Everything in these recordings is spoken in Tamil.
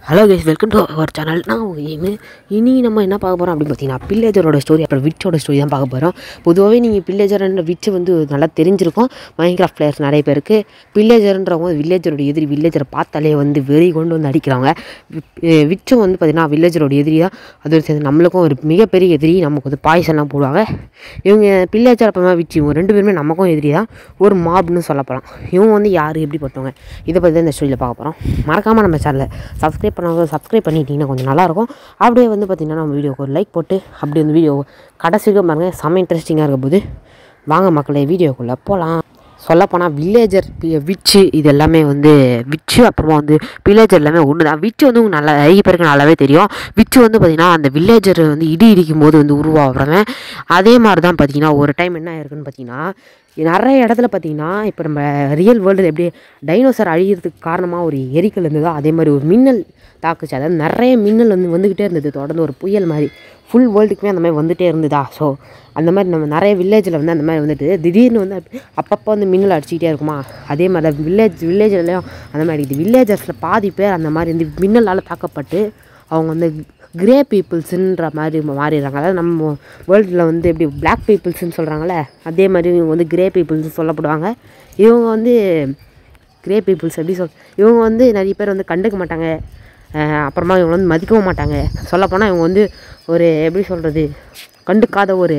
hello guys welcome to our channel நான் உங்கள் கேமு இனி நம்ம என்ன பார்க்க போகிறோம் அப்படின்னு பார்த்தீங்கன்னா பில்லேஜரோட ஸ்டோரி அப்புறம் விச்சோட ஸ்டோரி தான் பார்க்க போகிறோம் பொதுவாகவே நீங்கள் பில்லேஜர்ன்ற விச்சு வந்து நல்லா தெரிஞ்சிருக்கும் மைன்கிராஃப்ட் பிளேயர்ஸ் நிறைய பேருக்கு பில்லேஜர்ன்றவங்க வில்லேஜரோட எதிரி வில்லேஜரை பார்த்தாலே வந்து வெறி கொண்டு வந்து அடிக்கிறாங்க விச்சும் வந்து பார்த்திங்கன்னா வில்லேஜரோட எதிரி தான் அதோட சேர்ந்து நம்மளுக்கும் ஒரு மிகப்பெரிய எதிரி நமக்கு வந்து பாய்சன்லாம் போடுவாங்க இவங்க பில்லேஜர் அப்புறமா விச்சு இவங்க ரெண்டு பேருமே நமக்கும் எதிரி தான் ஒரு மாப்னு சொல்ல போகலாம் இவங்க வந்து யார் எப்படிப்பட்டவங்க இதை பற்றி தான் இந்த ஸ்டோரியில் பார்க்க போகிறோம் மறக்காமல் நம்ம சேனலை சப்ஸ்கிரைப் பண்ணாங்க சப்ஸ்கிரைப் பண்ணிட்டீங்கன்னா கொஞ்சம் நல்லாயிருக்கும் அப்படியே வந்து பார்த்திங்கன்னா நம்ம வீடியோக்கு ஒரு லைக் போட்டு அப்படியே வந்து வீடியோ கடைசிக்கு பாருங்கள் செம்ம இன்ட்ரெஸ்டிங்காக இருக்க போது வாங்க மக்களே வீடியோக்குள்ளே போகலாம் சொல்லப்போனால் வில்லேஜர் விச்சு இது எல்லாமே வந்து விச்சு அப்புறமா வந்து வில்லேஜர் எல்லாமே ஒன்று தான் விச்சு வந்து உங்களுக்கு நல்லா நிறைய பேருக்கு நல்லாவே தெரியும் விச்சு வந்து பார்த்திங்கன்னா அந்த வில்லேஜர் வந்து இடி இடிக்கும் போது வந்து உருவாகிறவன் அதே மாதிரி தான் பார்த்திங்கன்னா ஒரு டைம் என்ன ஆயிருக்குன்னு பார்த்தீங்கன்னா நிறைய இடத்துல பார்த்தீங்கன்னா இப்போ நம்ம ரியல் வேர்ல்டில் எப்படி டைனோசர் அழிகிறதுக்கு காரணமாக ஒரு எரிக்கல் இருந்ததோ அதே மாதிரி ஒரு மின்னல் தாக்குச்சு அதாவது நிறைய மின்னல் வந்து வந்துக்கிட்டே இருந்தது தொடர்ந்து ஒரு புயல் மாதிரி ஃபுல் வேர்ல்டுக்குமே அந்த மாதிரி வந்துகிட்டே இருந்ததா ஸோ அந்த மாதிரி நம்ம நிறைய வில்லேஜில் வந்து அந்த மாதிரி வந்துட்டு திடீர்னு வந்து அப்பப்போ வந்து மின்னல் அடிச்சுக்கிட்டே இருக்குமா அதே மாதிரி தான் வில்லேஜ் வில்லேஜ்லையும் அந்த மாதிரி இருக்குது வில்லேஜர்ஸில் பாதி பேர் அந்த மாதிரி வந்து மின்னலால் தாக்கப்பட்டு அவங்க வந்து கிரே பீப்புள்ஸுன்ற மாதிரி மாறிடுறாங்க அதாவது நம்ம வேர்ல்டில் வந்து எப்படி பிளாக் பீப்புள்ஸ்னு சொல்கிறாங்களே அதே மாதிரி இவங்க வந்து கிரே பீப்புள்ஸ் சொல்லப்படுவாங்க இவங்க வந்து கிரே பீப்புள்ஸ் எப்படி சொல் இவங்க வந்து நிறைய பேர் வந்து கண்டுக்க மாட்டாங்க அப்புறமா இவங்க வந்து மதிக்கவும் மாட்டாங்க சொல்லப்போனால் இவங்க வந்து ஒரு எப்படி சொல்கிறது கண்டுக்காத ஒரு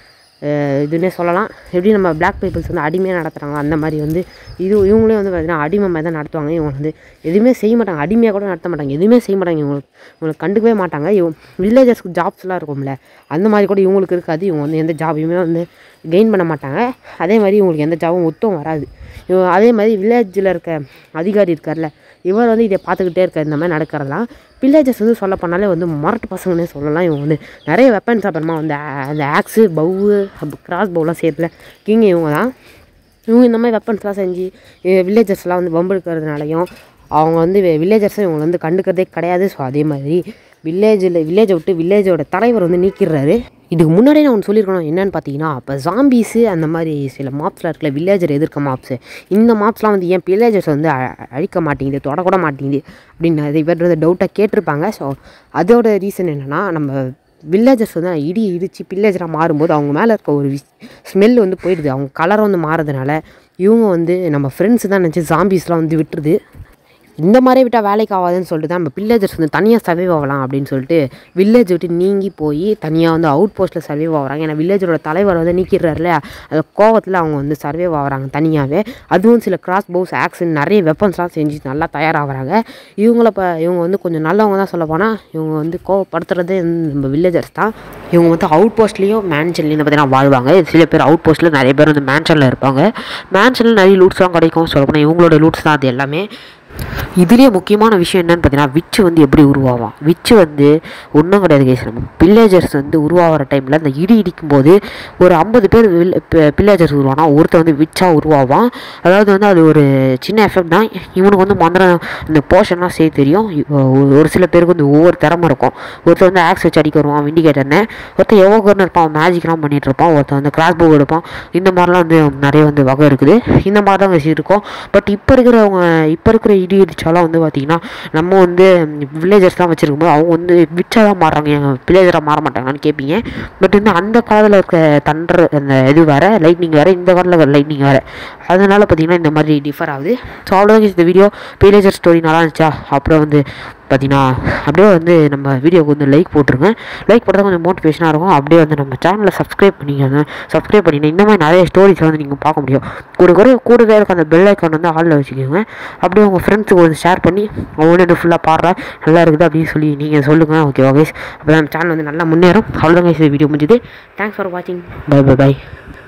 இதுன்னே சொல்லலாம் எப்படி நம்ம பிளாக் பீப்புள்ஸ் வந்து அடிமையாக நடத்துகிறாங்க அந்த மாதிரி வந்து இது இவங்களே வந்து பார்த்திங்கன்னா அடிமை மாதிரி தான் நடத்துவாங்க இவங்க வந்து எதுவுமே செய்ய மாட்டாங்க அடிமையாக கூட நடத்த மாட்டாங்க எதுவுமே செய்ய மாட்டாங்க இவங்களுக்கு இவங்களுக்கு கண்டுக்கவே மாட்டாங்க இவங்க வில்லேஜஸ்க்கு ஜாப்ஸ்லாம் இருக்கும்ல அந்த மாதிரி கூட இவங்களுக்கு இருக்காது இவங்க வந்து எந்த ஜாபையுமே வந்து கெயின் பண்ண மாட்டாங்க அதே மாதிரி இவங்களுக்கு எந்த ஜாபும் ஒத்தும் வராது இவங்க அதே மாதிரி வில்லேஜில் இருக்க அதிகாரி இருக்கார்ல இவர் வந்து இதை பார்த்துக்கிட்டே இருக்க இந்த மாதிரி நடக்கிறதெல்லாம் வில்லேஜஸ் வந்து சொல்ல போனாலே வந்து மரட்டு பசங்கன்னே சொல்லலாம் இவங்க வந்து நிறைய வெப்பன்ஸ் அப்புறமா வந்து அந்த ஆக்ஸு பவு கிராஸ் பவுலாம் சேர்த்துல கிங் இவங்க தான் இவங்க இந்த மாதிரி வெப்பன்ஸ்லாம் செஞ்சு வில்லேஜர்ஸ்லாம் வந்து வம்பெடுக்கிறதுனாலையும் அவங்க வந்து வில்லேஜர்ஸை இவங்க வந்து கண்டுக்கிறதே கிடையாது ஸோ அதே மாதிரி வில்லேஜில் வில்லேஜை விட்டு வில்லேஜோட தலைவர் வந்து நீக்கிடுறாரு இதுக்கு முன்னாடியே நான் ஒன்று சொல்லியிருக்கணும் என்னென்னு பார்த்தீங்கன்னா அப்போ ஜாம்பீஸு அந்த மாதிரி சில மாப்ஸ்லாம் இருக்குல்ல வில்லேஜர் எதிர்க்க மாப்ஸு இந்த மாப்ஸ்லாம் வந்து ஏன் வில்லேஜர்ஸ் வந்து அழிக்க மாட்டேங்குது தொடக்கூட மாட்டேங்குது அப்படின்னு நிறைய பேர் வந்து டவுட்டாக கேட்டிருப்பாங்க ஸோ அதோட ரீசன் என்னென்னா நம்ம வில்லேஜர்ஸ் வந்து இடி இடித்து வில்லேஜராக மாறும்போது அவங்க மேலே இருக்க ஒரு ஸ்மெல் வந்து போயிடுது அவங்க கலர் வந்து மாறதுனால இவங்க வந்து நம்ம ஃப்ரெண்ட்ஸ் தான் நினச்சி ஜாம்பீஸ்லாம் வந்து விட்டுருது இந்த மாதிரி விட்டால் வேலைக்கு ஆகாதுன்னு சொல்லிட்டு தான் நம்ம வில்லேஜர்ஸ் வந்து தனியாக சர்வைவ் ஆகலாம் அப்படின்னு சொல்லிட்டு வில்லேஜ் விட்டு நீங்கி போய் தனியாக வந்து அவுட் போஸ்ட்டில் சர்வைவ் ஆகிறாங்க ஏன்னா வில்லேஜரோட தலைவர் வந்து நீக்கிறாருல அந்த கோவத்தில் அவங்க வந்து சர்வைவ் ஆகிறாங்க தனியாகவே அதுவும் சில கிராஸ் பவுஸ் ஆக்ஷன் நிறைய வெப்பன்ஸ்லாம் செஞ்சு நல்லா தயாராகிறாங்க இவங்கள இப்போ இவங்க வந்து கொஞ்சம் நல்லவங்க தான் சொல்ல போனால் இவங்க வந்து கோவப்படுத்துறதே நம்ம வில்லேஜர்ஸ் தான் இவங்க வந்து அவுட் போஸ்ட்லேயும் மேன்ஷன்லேயும் பார்த்தீங்கன்னா வாழ்வாங்க சில பேர் அவுட் போஸ்ட்டில் நிறைய பேர் வந்து மேன்ஷனில் இருப்பாங்க மேன்ஷனில் நிறைய லூட்ஸ்லாம் கிடைக்கும் சொல்ல போனால் இவங்களோட லூட்ஸ் தான் அது எல்லாமே இதுலேயே முக்கியமான விஷயம் என்னென்னு பார்த்தீங்கன்னா விச்சு வந்து எப்படி உருவாகும் விச்சு வந்து ஒன்றும் கிடையாது கேஸ் நம்ம வில்லேஜர்ஸ் வந்து உருவாகிற டைமில் அந்த இடி இடிக்கும் போது ஒரு ஐம்பது பேர் வில் வில்லேஜர்ஸ் உருவானா ஒருத்தர் வந்து விச்சாக உருவாவான் அதாவது வந்து அது ஒரு சின்ன எஃபெக்ட் தான் இவனுக்கு வந்து மந்திரம் இந்த போர்ஷன்லாம் செய்ய தெரியும் ஒரு சில பேருக்கு வந்து ஒவ்வொரு திறமை இருக்கும் ஒருத்தர் வந்து ஆக்ஸ் வச்சு அடிக்க வருவான் விண்டிகேட்டர்னு ஒருத்தர் எவ்வளோன்னு இருப்பான் மேஜிக்லாம் பண்ணிகிட்டு இருப்பான் ஒருத்தர் வந்து கிராஸ் போ எடுப்பான் இந்த மாதிரிலாம் வந்து நிறைய வந்து வகை இருக்குது இந்த மாதிரி தான் வச்சு இருக்கும் பட் இப்போ இருக்கிறவங்க இப்போ இருக்கிற இடி இடிச்சாலும் வந்து பார்த்திங்கன்னா நம்ம வந்து வில்லேஜர்ஸ் தான் வச்சுருக்கும்போது அவங்க வந்து விச்சாக தான் மாறுறாங்க எங்கள் வில்லேஜராக மாற மாட்டாங்கன்னு கேட்பீங்க பட் வந்து அந்த காலத்தில் இருக்க தண்டர் அந்த இது வேறு லைட்னிங் வேறு இந்த காலத்தில் லைட்னிங் வேறு அதனால் பார்த்திங்கன்னா இந்த மாதிரி டிஃபர் ஆகுது ஸோ அவ்வளோதான் இந்த வீடியோ வில்லேஜர் ஸ்டோரி நல்லா இருந்துச்சா அப்புறம் வந்து பார்த்தீங்கன்னா அப்படியே வந்து நம்ம வீடியோக்கு வந்து லைக் போட்டுருங்க லைக் போட்டால் கொஞ்சம் மோட்டிவேஷனாக இருக்கும் அப்படியே வந்து நம்ம சேனலை சப்ஸ்கிரைப் பண்ணிக்கோங்க சப்ஸ்கிரைப் பண்ணிங்கன்னா இந்த மாதிரி நிறைய ஸ்டோரிஸ் வந்து நீங்கள் பார்க்க முடியும் கூட கூட கூடவே இருக்க அந்த பெல் ஐக்கான் வந்து ஆளில் வச்சுக்கோங்க அப்படியே உங்கள் ஃப்ரெண்ட்ஸுக்கு வந்து ஷேர் பண்ணி அவனோட ஃபுல்லாக பாடுற நல்லா இருக்குது அப்படின்னு சொல்லி நீங்கள் சொல்லுங்கள் ஓகே ஓகே அப்போ தான் சேனல் வந்து நல்லா முன்னேறும் அவ்வளோதான் இந்த வீடியோ முடிஞ்சுது தேங்க்ஸ் ஃபார் வாட்சிங் பை பை பை